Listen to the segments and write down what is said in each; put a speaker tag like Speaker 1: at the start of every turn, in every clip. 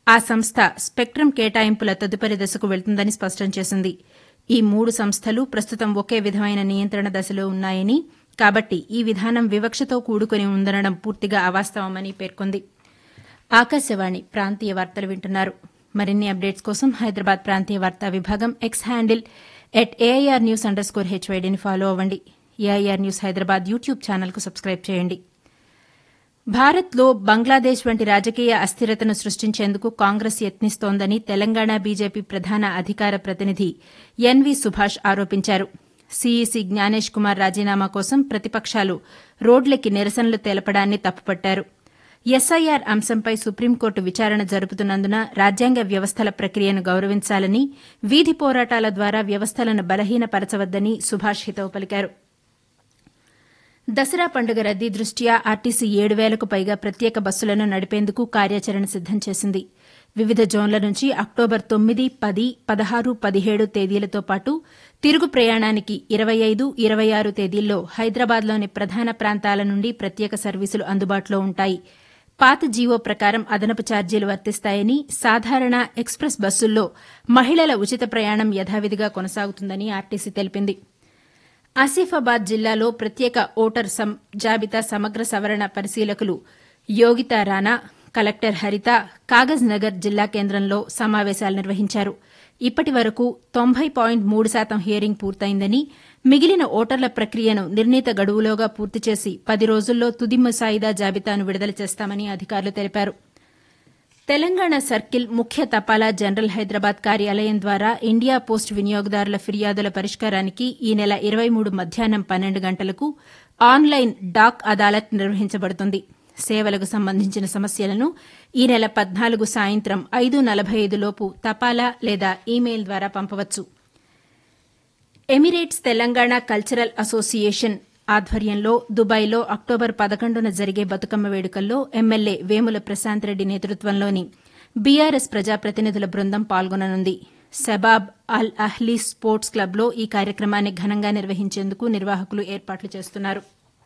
Speaker 1: ఆ సంస్థ స్పెక్ట్రమ్ కేటాయింపుల తదుపరి దశకు వెళ్తుందని స్పష్టం చేసింది ఈ మూడు సంస్థలు ప్రస్తుతం ఒకే విధమైన నియంత్రణ దశలో ఉన్నాయని కాబట్టి ఈ విధానం వివక్షతో కూడుకుని ఉందనడం పూర్తిగా అవాస్తవమని పేర్కొంది ఆకాశవాణి ప్రాంతీయ వార్తలు వింటున్నారు మరిన్ని అప్డేట్స్ కోసం హైదరాబాద్ ప్రాంతీయ వార్తా విభాగం X handle at AIR news underscore హెచ్వైడీని ఫాలో అవ్వండి ఏఐఆర్ న్యూస్ హైదరాబాద్ యూట్యూబ్ ఛానల్కు సబ్స్క్రైబ్ చేయండి భారత్లో బంగ్లాదేశ్ వంటి రాజకీయ అస్థిరతను సృష్టించేందుకు కాంగ్రెస్ యత్నిస్తోందని తెలంగాణ బీజేపీ ప్రధాన అధికార ప్రతినిధి ఎన్వీ సుభాష్ ఆరోపించారు సీఈసీ జ్ఞానేష్ కుమార్ రాజీనామా కోసం ప్రతిపక్షాలు రోడ్లెక్కి నిరసనలు తెలపడాన్ని తప్పుపట్టారు ఎస్ఐఆర్ అంశంపై సుప్రీంకోర్టు విచారణ జరుపుతున్నందున రాజ్యాంగ వ్యవస్థల ప్రక్రియను గౌరవించాలని వీధి పోరాటాల ద్వారా వ్యవస్థలను బలహీనపరచవద్దని సుభాష్ హితవు పలికారు దసరా పండుగ రద్దీ దృష్ట్యా ఆర్టీసీ ఏడు వేలకు పైగా ప్రత్యేక బస్సులను నడిపేందుకు కార్యాచరణ సిద్దం చేసింది వివిధ జోన్ల నుంచి అక్టోబర్ తొమ్మిది పది పదహారు పదిహేడు తేదీలతో పాటు తిరుగు ప్రయాణానికి ఇరవై ఐదు ఇరవై ఆరు తేదీల్లో హైదరాబాద్లోని ప్రధాన ప్రాంతాల నుండి ప్రత్యేక సర్వీసులు అందుబాటులో ఉంటాయి పాత జీవో ప్రకారం అదనపు ఛార్జీలు వర్తిస్తాయని సాధారణ ఎక్స్ప్రెస్ బస్సుల్లో మహిళల ఉచిత ప్రయాణం యథావిధిగా కొనసాగుతుందని ఆర్టీసీ తెలిపింది ఆసిఫాబాద్ జిల్లాలో ప్రత్యేక ఓటర్ జాబితా సమగ్ర సవరణ పరిశీలకులు యోగితా రాణా కలెక్టర్ హరిత కాగజ్ నగర్ జిల్లా కేంద్రంలో సమావేశాలు నిర్వహించారు ఇప్పటి వరకు తొంభై పాయింట్ మూడు శాతం హియరింగ్ పూర్తయిందని మిగిలిన ఓటర్ల ప్రక్రియను నిర్ణీత గడువులోగా పూర్తి చేసి పది రోజుల్లో తుది ముసాయిదా జాబితాను విడుదల చేస్తామని అధికారులు తెలిపారు తెలంగాణ సర్కిల్ ముఖ్య తపాలా జనరల్ హైదరాబాద్ కార్యాలయం ద్వారా ఇండియా పోస్ట్ వినియోగదారుల ఫిర్యాదుల పరిష్కారానికి ఈ నెల ఇరవై మూడు మధ్యాహ్నం పన్నెండు గంటలకు ఆన్లైన్ డాక్ అదాలత్ నిర్వహించబడుతుంది సేవలకు సంబంధించిన సమస్యలను ఈ నెల పద్నాలుగు సాయంత్రం ఐదు నలభై ఐదులోపు తపాలా లేదా ఈమెయిల్ ద్వారా పంపవచ్చు ఎమిరేట్స్ తెలంగాణ కల్చరల్ అసోసియేషన్ ఆధ్వర్యంలో దుబాయ్లో అక్టోబర్ పదకొండున జరిగే బతుకమ్మ వేడుకల్లో ఎమ్మెల్యే వేముల ప్రశాంత్ రెడ్డి నేతృత్వంలోని బీఆర్ఎస్ ప్రజాప్రతినిధుల బృందం పాల్గొననుంది శబాబ్ అల్ అహ్లీ స్పోర్ట్స్ క్లబ్లో ఈ కార్యక్రమాన్ని ఘనంగా నిర్వహించేందుకు నిర్వాహకులు ఏర్పాట్లు చేస్తున్నారు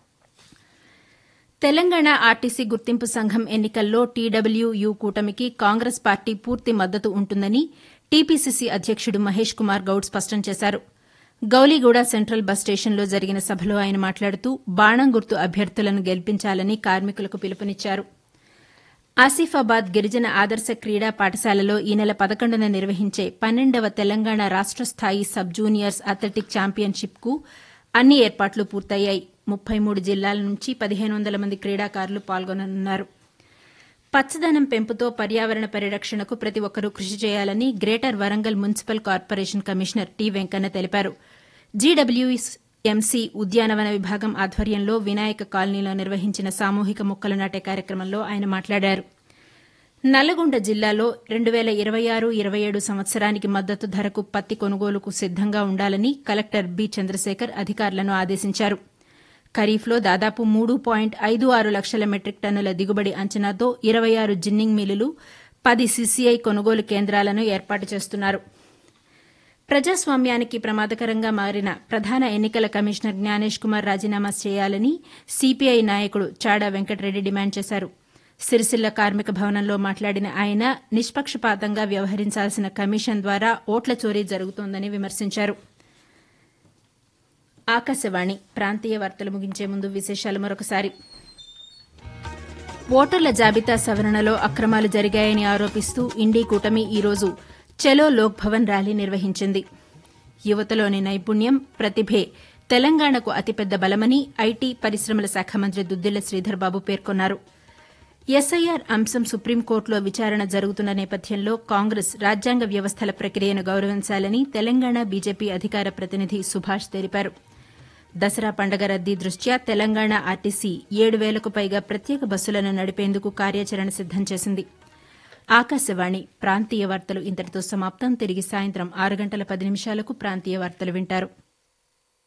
Speaker 1: తెలంగాణ ఆర్టీసీ గుర్తింపు సంఘం ఎన్నికల్లో టీడబ్ల్యూయూ కూటమికి కాంగ్రెస్ పార్టీ పూర్తి మద్దతు ఉంటుందని టీపీసీసీ అధ్యక్షుడు మహేష్ కుమార్ గౌడ్ స్పష్టం చేశారు గౌలీగూడ సెంట్రల్ బస్ స్టేషన్లో జరిగిన సభలో ఆయన మాట్లాడుతూ బాణం గుర్తు అభ్యర్థులను గెలిపించాలని కార్మికులకు పిలుపునిచ్చారు ఆసిఫాబాద్ గిరిజన ఆదర్శ క్రీడా పాఠశాలలో ఈ నెల పదకొండున నిర్వహించే పన్నెండవ తెలంగాణ రాష్ట స్థాయి సబ్ జూనియర్స్ అథ్లెటిక్ ఛాంపియన్షిప్కు అన్ని ఏర్పాట్లు పూర్తయ్యాయి ముప్పై మూడు జిల్లాల నుంచి పదిహేను వందల మంది క్రీడాకారులు పాల్గొననున్నారు పచ్చదనం పెంపుతో పర్యావరణ పరిరక్షణకు ప్రతి ఒక్కరూ కృషి చేయాలని greater Warangal municipal corporation commissioner T Venkanna తెలిపారు జీడబ్ల్యూఎంసీ ఉద్యానవన విభాగం ఆధ్వర్యంలో వినాయక కాలనీలో నిర్వహించిన సామూహిక మొక్కలు నాటే కార్యక్రమంలో ఆయన మాట్లాడారు నల్లగొండ జిల్లాలో రెండు వేల ఇరవై ఆరు ఇరవై ఏడు సంవత్సరానికి మద్దతు ధరకు పత్తి కొనుగోలుకు సిద్దంగా ఉండాలని కలెక్టర్ బి చంద్రశేఖర్ అధికారులను ఆదేశించారు ఖరీఫ్లో దాదాపు మూడు పాయింట్ ఐదు ఆరు లక్షల మెట్రిక్ టన్నుల దిగుబడి అంచనాతో ఇరవై ఆరు జిన్నింగ్ మిల్లులు పది సీసీఐ కొనుగోలు కేంద్రాలను ఏర్పాటు చేస్తున్నారు ప్రజాస్వామ్యానికి ప్రమాదకరంగా మారిన ప్రధాన ఎన్నికల కమిషనర్ జ్ఞానేష్ కుమార్ రాజీనామా చేయాలని సీపీఐ నాయకుడు చాడా వెంకటరెడ్డి డిమాండ్ చేశారు సిరిసిల్ల కార్మిక భవనంలో మాట్లాడిన ఆయన నిష్పక్షపాతంగా వ్యవహరించాల్సిన కమిషన్ ద్వారా ఓట్ల చోరీ జరుగుతోందని విమర్శించారు ఆకాశవాణి ప్రాంతీయ వార్తలు ముగించే ముందు విశేషాలు మరొకసారి ఓటర్ల జాబితా సవరణలో అక్రమాలు జరిగాయని ఆరోపిస్తూ ఇండీ కూటమి ఈరోజు చలో లోక్ భవన్ ర్యాలీ నిర్వహించింది యువతలోని నైపుణ్యం ప్రతిభే తెలంగాణకు అతిపెద్ద బలమని ఐటీ పరిశ్రమల శాఖ మంత్రి దుద్దిళ్ల శ్రీధర్ బాబు పేర్కొన్నారు ఎస్ఐఆర్ అంశం సుప్రీంకోర్టులో విచారణ జరుగుతున్న నేపథ్యంలో కాంగ్రెస్ రాజ్యాంగ వ్యవస్థల ప్రక్రియను గౌరవించాలని తెలంగాణ బీజేపీ అధికార ప్రతినిధి సుభాష్ తెలిపారు దసరా పండగ రద్దీ దృష్ట్యా తెలంగాణ ఆర్టీసీ ఏడు వేలకు పైగా ప్రత్యేక బస్సులను నడిపేందుకు కార్యాచరణ సిద్దం చేసింది ఆకాశవాణి ప్రాంతీయ వార్తలు ఇంతటితో సమాప్తం తిరిగి సాయంత్రం ఆరు గంటల పది నిమిషాలకు ప్రాంతీయ వార్తలు వింటారు